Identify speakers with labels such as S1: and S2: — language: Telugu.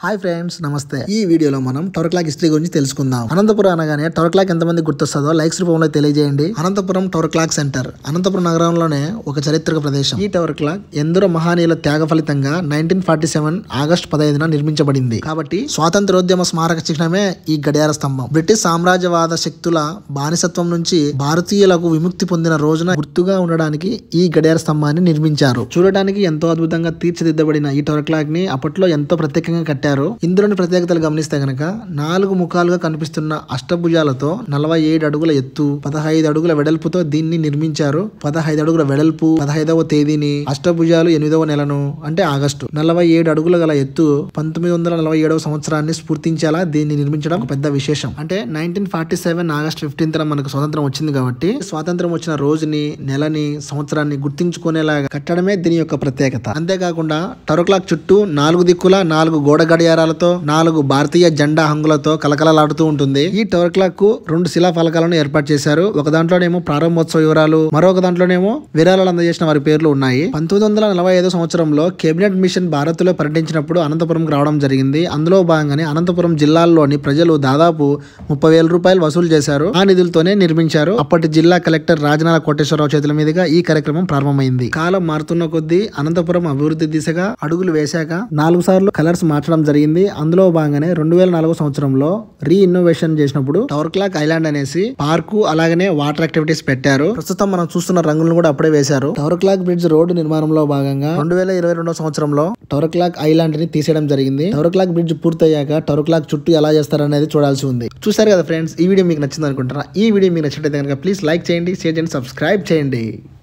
S1: హాయ్ ఫ్రెండ్స్ నమస్తే ఈ వీడియోలో మనం టవర్ క్లాక్ హిస్టరీ గురించి తెలుసుకుందాం అనంతపురం అనగానే టవర్ క్లాక్ ఎంతమంది గుర్తొస్తుందో లైక్స్ రూపంలో తెలియజేయండి Anantapuram tower clock centre Anantapuram నగరంలోనే ఒక చారిత్రక ప్రదేశం ఈ టవర్ క్లాక్ ఎందరో మహానీయుల త్యాగ ఫలితంగా నైన్టీన్ ఫార్టీ సెవెన్ ఆగస్ట్ పదహైదున నిర్మించబడింది కాబట్టి స్వాతంత్రోద్యమ స్మారక చిహ్నమే ఈ గడియార స్తంభం బ్రిటిష్ సామ్రాజ్యవాద శక్తుల బానిసత్వం నుంచి భారతీయులకు విముక్తి పొందిన రోజున గుర్తుగా ఉండడానికి ఈ గడియార స్తంభాన్ని నిర్మించారు చూడడానికి ఎంతో అద్భుతంగా తీర్చిదిద్దబడిన ఈ టవర్ క్లాక్ ని అప్పట్లో ఎంతో ప్రత్యేకంగా కట్టారు ఇందులోని ప్రత్యేకతలు గమనిస్తే గనక నాలుగు ముఖాలుగా కనిపిస్తున్న అష్టభుజాలతో నలభై ఏడు అడుగుల ఎత్తు పదహైదు అడుగుల వెడల్పుతో దీన్ని నిర్మించారు పదహైదు అడుగుల వెడల్పు పదహైదవ తేదీని అష్టభుజాలు ఎనిమిదవ నెలను అంటే ఆగస్టు నలభై ఏడు అడుగుల గల ఎత్తు పంతొమ్మిది వందల నలభై ఏడవ సంవత్సరాన్ని స్ఫూర్తించేలా దీన్ని నిర్మించడం ఒక పెద్ద విశేషం అంటే nineteen forty seven August fifteenth మనకు స్వాతంత్రం వచ్చింది కాబట్టి స్వాతంత్రం వచ్చిన రోజుని నెలని సంవత్సరాన్ని గుర్తించుకునేలాగా కట్టడమే దీని యొక్క ప్రత్యేకత అంతేకాకుండా టవర్ క్లాక్ చుట్టూ నాలుగు దిక్కుల నాలుగు గోడ గడియారాలతో నాలుగు భారతీయ జెండా హంగులతో కలకలలాడుతూ ఉంటుంది ఈ టవర్ క్లాక్ కు రెండు శిలా ఫలకాలను ఏర్పాటు చేశారు ఒక దాంట్లోనేమో ప్రారంభోత్సవ వివరాలు మరొక దాంట్లోనేమో విరాళాలు అందజేసిన వారి పేర్లు ఉన్నాయి పంతొమ్మిది వందల నలభై ఐదో సంవత్సరంలో కేబినెట్ మిషన్ భారత్ లో పర్యటించినప్పుడు అనంతపురం రావడం జరిగింది అందులో భాగంగానే అనంతపురం జిల్లాల్లోని ప్రజలు దాదాపు ముప్పై వేల రూపాయలు వసూలు చేశారు ఆ నిధులతోనే నిర్మించారు అప్పటి జిల్లా కలెక్టర్ రాజనాల కోటేశ్వరరావు చేతుల మీదుగా ఈ కార్యక్రమం ప్రారంభమైంది కాలం మారుతున్న కొద్దీ అనంతపురం అభివృద్ధి దిశగా అడుగులు వేశాక నాలుగు సార్లు కలర్స్ మార్చడం జరిగింది అందులో భాగంగానే రెండు వేల నాలుగో సంవత్సరంలో రీ ఇన్నోవేషన్ చేసినప్పుడు టవర్ క్లాక్ ఐలాండ్ అనేసి పార్కు అలాగనే వాటర్ యాక్టివిటీస్ పెట్టారు ప్రస్తుతం మనం చూస్తున్న రంగులను కూడా అప్పుడే వేశారు టవర్ క్లాక్ బ్రిడ్జ్ రోడ్డు నిర్మాణంలో భాగంగా రెండు వేల ఇరవై రెండో సంవత్సరంలో టవర్ క్లాక్ ఐలాండ్ ని తీసేయడం జరిగింది టవర్ క్లాక్ బ్రిడ్జ్ పూర్తయ్యాక టవర్ క్లాక్ చుట్టూ ఎలా చేస్తారనేది చూడాల్సి ఉంది చూసారు కదా ఫ్రెండ్స్ ఈ వీడియో మీకు నచ్చింది అనుకుంటారా ఈ వీడియో మీకు నచ్చినట్లయితే కనుక ప్లీజ్ లైక్ చేయండి షేర్ చేయండి సబ్స్క్రైబ్ చేయండి